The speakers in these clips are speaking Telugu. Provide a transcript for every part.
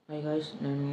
హాయ్ గాయ్స్ నేను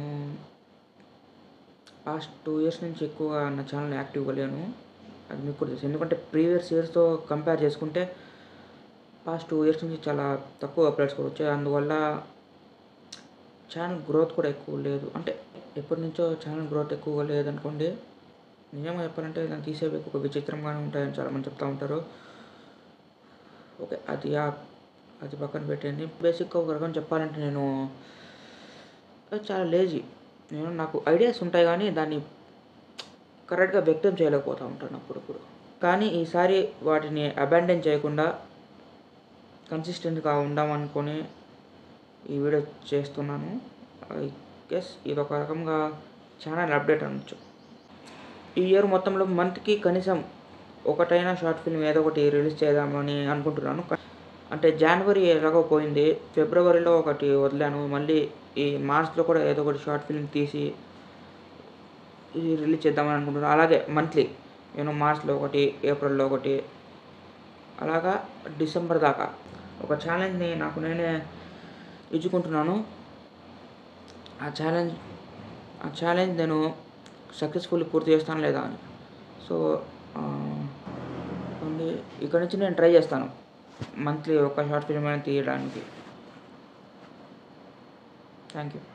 పాస్ట్ టూ ఇయర్స్ నుంచి ఎక్కువగా నా ఛానల్ యాక్టివ్గా లేను అది మీకు కూడా తెలుసు ఎందుకంటే ప్రీవియస్ ఇయర్స్తో కంపేర్ చేసుకుంటే పాస్ట్ టూ ఇయర్స్ నుంచి చాలా తక్కువ అప్డేట్స్ కూడా వచ్చాయి అందువల్ల ఛానల్ గ్రోత్ కూడా ఎక్కువ లేదు అంటే ఎప్పటి నుంచో ఛానల్ గ్రోత్ ఎక్కువగా లేదనుకోండి నిజంగా చెప్పాలంటే దాన్ని తీసేవి ఒక విచిత్రంగానే ఉంటాయని చాలామంది చెప్తూ ఉంటారు ఓకే అది ఆ- అది పక్కన పెట్టండి బేసిక్గా ఒక రకం చెప్పాలంటే నేను చాలా లేజీ నేను నాకు ఐడియాస్ ఉంటాయి కానీ దాన్ని కరెక్ట్గా వ్యక్తం చేయలేకపోతూ ఉంటాను అప్పుడప్పుడు కానీ ఈసారి వాటిని అబాండన్ చేయకుండా కన్సిస్టెంట్గా ఉందామనుకొని ఈ వీడియో చేస్తున్నాను ఐ గెస్ ఇది ఒక రకంగా ఛానల్ అప్డేట్ అనొచ్చు ఈ ఇయర్ మొత్తంలో మంత్కి కనీసం ఒకటైనా షార్ట్ ఫిల్మ్ ఏదో ఒకటి రిలీజ్ చేద్దామని అనుకుంటున్నాను కా- అంటే జనవరి ఎలాగో పోయింది ఫిబ్రవరిలో ఒకటి వదిలాను మళ్ళీ ఈ మార్చ్లో కూడా ఏదో ఒకటి షార్ట్ ఫిల్మ్ తీసి ఇది రిలీజ్ చేద్దామని అనుకుంటున్నాను అలాగే మంత్లీ నేను మార్చ్లో ఒకటి ఏప్రిల్లో ఒకటి అలాగా డిసెంబర్ దాకా ఒక ఛాలెంజ్ని నాకు నేనే ఇచ్చుకుంటున్నాను ఆ ఛాలెంజ్ ఆ ఛాలెంజ్ నేను సక్సెస్ఫుల్లీ పూర్తి చేస్తాను లేదా అని సో ఇక్కడ నుంచి నేను ట్రై చేస్తాను మంత్లీ ఒక షార్ట్ ఫిల్మ్ అయినా తీయడానికి థ్యాంక్ యూ